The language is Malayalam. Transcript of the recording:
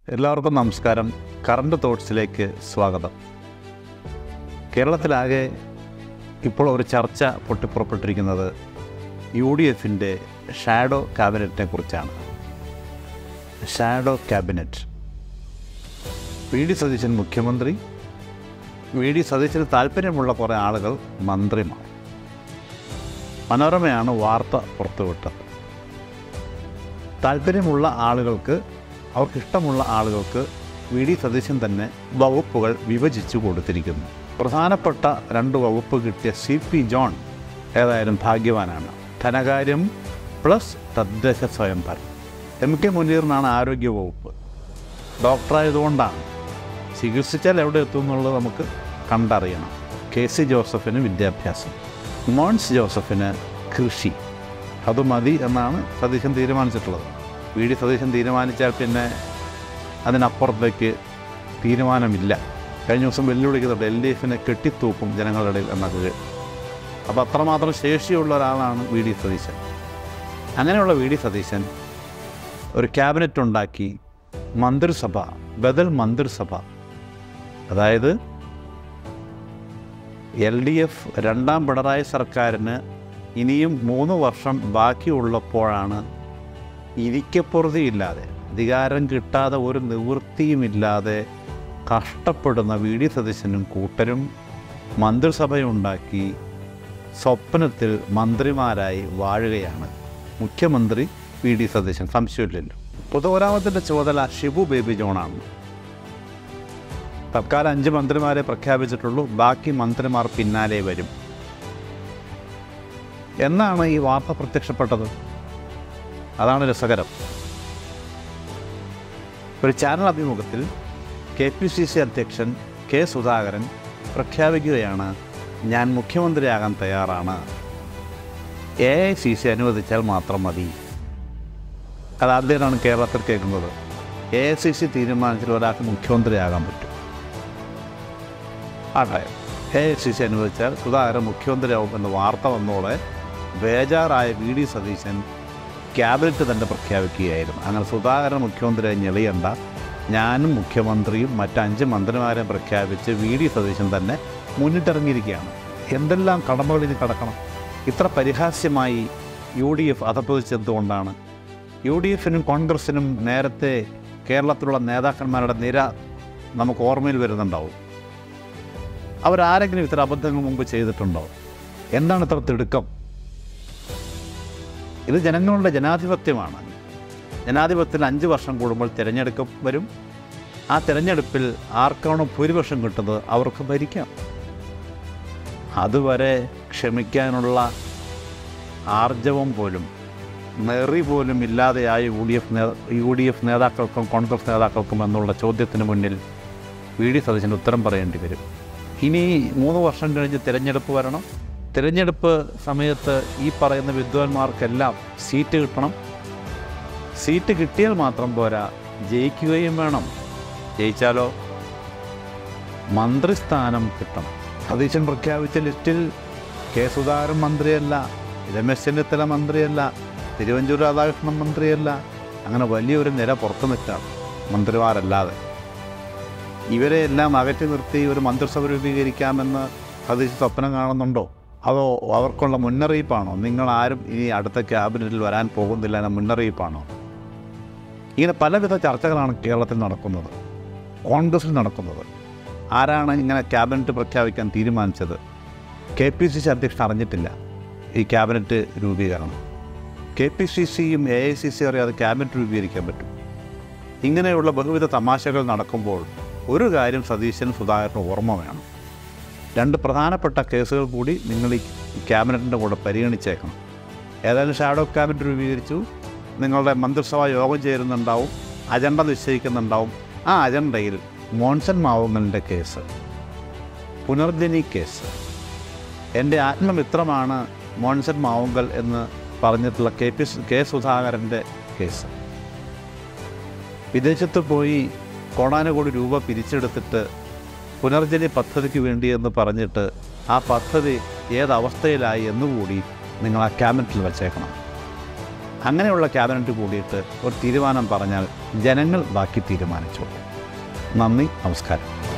എല്ലാവർക്കും നമസ്കാരം കറണ്ട് തോട്ട്സിലേക്ക് സ്വാഗതം കേരളത്തിലാകെ ഇപ്പോൾ ഒരു ചർച്ച പൊട്ടിപ്പുറപ്പെട്ടിരിക്കുന്നത് യു ഡി എഫിൻ്റെ ഷാഡോ ക്യാബിനറ്റിനെ കുറിച്ചാണ് shadow cabinet V D Satheesan മുഖ്യമന്ത്രി വി ഡി സതീശന് താല്പര്യമുള്ള കുറേ ആളുകൾ മന്ത്രിമാർ മനോരമയാണ് വാർത്ത പുറത്തുവിട്ടത് താല്പര്യമുള്ള ആളുകൾക്ക് അവർക്കിഷ്ടമുള്ള ആളുകൾക്ക് വി ഡി സതീശൻ തന്നെ വകുപ്പുകൾ വിഭജിച്ചു കൊടുത്തിരിക്കുന്നു പ്രധാനപ്പെട്ട രണ്ട് വകുപ്പ് കിട്ടിയ സി പി ജോൺ ഏതായാലും ഭാഗ്യവാനാണ് ധനകാര്യം പ്ലസ് തദ്ദേശ സ്വയംഭരണം എം കെ മുനീറിനാണ് ആരോഗ്യ വകുപ്പ് ഡോക്ടറായതുകൊണ്ടാണ് ചികിത്സിച്ചാൽ എവിടെ എത്തും എന്നുള്ളത് നമുക്ക് കണ്ടറിയണം കെ സി ജോസഫിന് വിദ്യാഭ്യാസം മോൺസ് ജോസഫിന് കൃഷി അത് മതി എന്നാണ് സതീശൻ തീരുമാനിച്ചിട്ടുള്ളത് വി ഡി സതീശൻ തീരുമാനിച്ചാൽ പിന്നെ അതിനപ്പുറത്തേക്ക് തീരുമാനമില്ല കഴിഞ്ഞ ദിവസം വെല്ലുവിളിക്കുന്നുണ്ട് എൽ ഡി എഫിനെ കെട്ടിത്തൂക്കും ജനങ്ങളുടെ ഇടയിൽ എന്നൊക്കെ കേട്ടു. അപ്പോൾ അത്രമാത്രം ശേഷിയുള്ള ഒരാളാണ് വി ഡി സതീശൻ അങ്ങനെയുള്ള വി ഡി സതീശൻ ഒരു ക്യാബിനറ്റ് ഉണ്ടാക്കി മന്ത്രിസഭ ബദൽ മന്ത്രിസഭ അതായത് എൽ ഡി എഫ് രണ്ടാം പിണറായി സർക്കാരിന് ഇനിയും മൂന്ന് വർഷം ബാക്കിയുള്ളപ്പോഴാണ് ഇരിക്കപ്പുറതിയില്ലാതെ അധികാരം കിട്ടാതെ ഒരു നിവൃത്തിയുമില്ലാതെ കഷ്ടപ്പെടുന്ന വി ഡി സതീശനും കൂട്ടരും മന്ത്രിസഭയുണ്ടാക്കി സ്വപ്നത്തിൽ മന്ത്രിമാരായി വാഴുകയാണ് മുഖ്യമന്ത്രി വി ഡി സതീശൻ സംശയമില്ലല്ലോ പൊതുമരാമത്തിൻ്റെ ചുമതല ഷിബു ബേബി ജോണാണ് തൽക്കാലം അഞ്ച് മന്ത്രിമാരെ പ്രഖ്യാപിച്ചിട്ടുള്ളൂ ബാക്കി മന്ത്രിമാർ പിന്നാലെ വരും എന്നാണ് ഈ വാർത്ത പ്രത്യക്ഷപ്പെട്ടത് അതാണ് രസകരം ഒരു ചാനൽ അഭിമുഖത്തിൽ കെ പി സി സി അധ്യക്ഷൻ കെ സുധാകരൻ പ്രഖ്യാപിക്കുകയാണ് ഞാൻ മുഖ്യമന്ത്രിയാകാൻ തയ്യാറാണ് എ ഐ സി സി അനുവദിച്ചാൽ മാത്രം മതി അതാദ്യമായിട്ടാണ് കേരളത്തിൽ കേൾക്കുന്നത് എ ഐ സി സി തീരുമാനിച്ചിട്ട് ഒരാൾക്ക് മുഖ്യമന്ത്രിയാകാൻ പറ്റും ആട്ടെ എ ഐ സി സി അനുവദിച്ചാൽ സുധാകരൻ മുഖ്യമന്ത്രിയാവും എന്ന വാർത്ത വന്നോടെ ബേജാറായ വി ഡി സതീശൻ ക്യാബിനറ്റ് തന്നെ പ്രഖ്യാപിക്കുകയായിരുന്നു അങ്ങനെ സുധാകരൻ മുഖ്യമന്ത്രിയായി ഞെളിയണ്ട ഞാനും മുഖ്യമന്ത്രിയും മറ്റഞ്ച് മന്ത്രിമാരെയും പ്രഖ്യാപിച്ച് വി ഡി സതീശൻ തന്നെ മുന്നിട്ടിറങ്ങിയിരിക്കുകയാണ് എന്തെല്ലാം കടമകൾ ഇനി കടക്കണം ഇത്ര പരിഹാസ്യമായി യു ഡി എഫ് അധപ്പതിച്ചെന്തുകൊണ്ടാണ് യു ഡി എഫിനും കോൺഗ്രസിനും നേരത്തെ കേരളത്തിലുള്ള നേതാക്കന്മാരുടെ നിര നമുക്ക് ഓർമ്മയിൽ വരുന്നുണ്ടാവും അവരാരെങ്കിലും ഇത്തരം അബദ്ധങ്ങൾ മുമ്പ് ചെയ്തിട്ടുണ്ടോ എന്താണ് ഇത്ര തിടുക്കം ഇത് ജനങ്ങളുടെ ജനാധിപത്യമാണ് ജനാധിപത്യത്തിൽ അഞ്ച് വർഷം കൂടുമ്പോൾ തിരഞ്ഞെടുപ്പ് വരും ആ തിരഞ്ഞെടുപ്പിൽ ആർക്കാണോ ഭൂരിപക്ഷം കിട്ടുന്നത് അവർക്ക് ഭരിക്കാം അതുവരെ ക്ഷമിക്കാനുള്ള ആർജവം പോലും നെറി പോലും ഇല്ലാതെയായ യു ഡി എഫ് നേ യു ഡി എഫ് നേതാക്കൾക്കും കോൺഗ്രസ് നേതാക്കൾക്കും എന്നുള്ള ചോദ്യത്തിന് മുന്നിൽ വി ഡി സതീശന് ഉത്തരം പറയേണ്ടി വരും ഇനി മൂന്ന് വർഷം കഴിഞ്ഞ് തിരഞ്ഞെടുപ്പ് വരണം തിരഞ്ഞെടുപ്പ് സമയത്ത് ഈ പറയുന്ന വിദ്വാൻമാർക്കെല്ലാം സീറ്റ് കിട്ടണം സീറ്റ് കിട്ടിയാൽ മാത്രം പോരാ ജയിക്കുകയും വേണം ജയിച്ചാലോ മന്ത്രിസ്ഥാനം കിട്ടണം സതീശൻ പ്രഖ്യാപിച്ച ലിസ്റ്റിൽ കെ സുധാകരൻ മന്ത്രിയല്ല രമേശ് ചെന്നിത്തല മന്ത്രിയല്ല തിരുവഞ്ചൂർ രാധാകൃഷ്ണൻ മന്ത്രിയല്ല അങ്ങനെ വലിയൊരു നിര പുറത്തു നിൽക്കുകയാണ് മന്ത്രിമാരല്ലാതെ ഇവരെ എല്ലാം അകറ്റി നിർത്തി ഒരു മന്ത്രിസഭ രൂപീകരിക്കാമെന്ന് സതീശ് സ്വപ്നം കാണുന്നുണ്ടോ അതോ അവർക്കുള്ള മുന്നറിയിപ്പാണോ നിങ്ങൾ ആരും ഇനി അടുത്ത ക്യാബിനറ്റിൽ വരാൻ പോകുന്നില്ല എന്ന മുന്നറിയിപ്പാണോ ഇങ്ങനെ പലവിധ ചർച്ചകളാണ് കേരളത്തിൽ നടക്കുന്നത് കോൺഗ്രസിൽ നടക്കുന്നത് ആരാണ് ഇങ്ങനെ ക്യാബിനറ്റ് പ്രഖ്യാപിക്കാൻ തീരുമാനിച്ചത് കെ പി സി സി അധ്യക്ഷൻ അറിഞ്ഞിട്ടില്ല ഈ ക്യാബിനറ്റ് രൂപീകരണം കെ പി സി സിയും എ ഐ സി സി അറിയാതെ ക്യാബിനറ്റ് രൂപീകരിക്കാൻ പറ്റും ഇങ്ങനെയുള്ള ബഹുവിധ തമാശകൾ നടക്കുമ്പോൾ ഒരു കാര്യം സതീശനും സുധാകരനും ഓർമ്മ വേണം രണ്ട് പ്രധാനപ്പെട്ട കേസുകൾ കൂടി നിങ്ങൾ ഈ ക്യാബിനറ്റിൻ്റെ കൂടെ പരിഗണിച്ചേക്കണം ഏതായാലും ഷാഡോ ക്യാബിനറ്റ് രൂപീകരിച്ചു നിങ്ങളുടെ മന്ത്രിസഭാ യോഗം ചേരുന്നുണ്ടാവും അജണ്ട നിശ്ചയിക്കുന്നുണ്ടാവും ആ അജണ്ടയിൽ മോൺസൺ മാവുങ്ങലിൻ്റെ കേസ് പുനർജനി കേസ് എൻ്റെ ആത്മമിത്രമാണ് മോൺസൺ മാവുങ്കൽ എന്ന് പറഞ്ഞിട്ടുള്ള കെ പി കെ സുധാകരൻ്റെ കേസ് വിദേശത്ത് പോയി കോടാനുകോടി രൂപ പിരിച്ചെടുത്തിട്ട് പുനർജനി പദ്ധതിക്ക് വേണ്ടി എന്ന് പറഞ്ഞിട്ട് ആ പദ്ധതി ഏതവസ്ഥയിലായി എന്നുകൂടി നിങ്ങൾ ആ ക്യാബിനറ്റിൽ വച്ചേക്കണം അങ്ങനെയുള്ള ക്യാബിനറ്റ് കൂടിയിട്ട് ഒരു തീരുമാനം പറഞ്ഞാൽ ജനങ്ങൾ ബാക്കി തീരുമാനിച്ചോളൂ നന്ദി നമസ്കാരം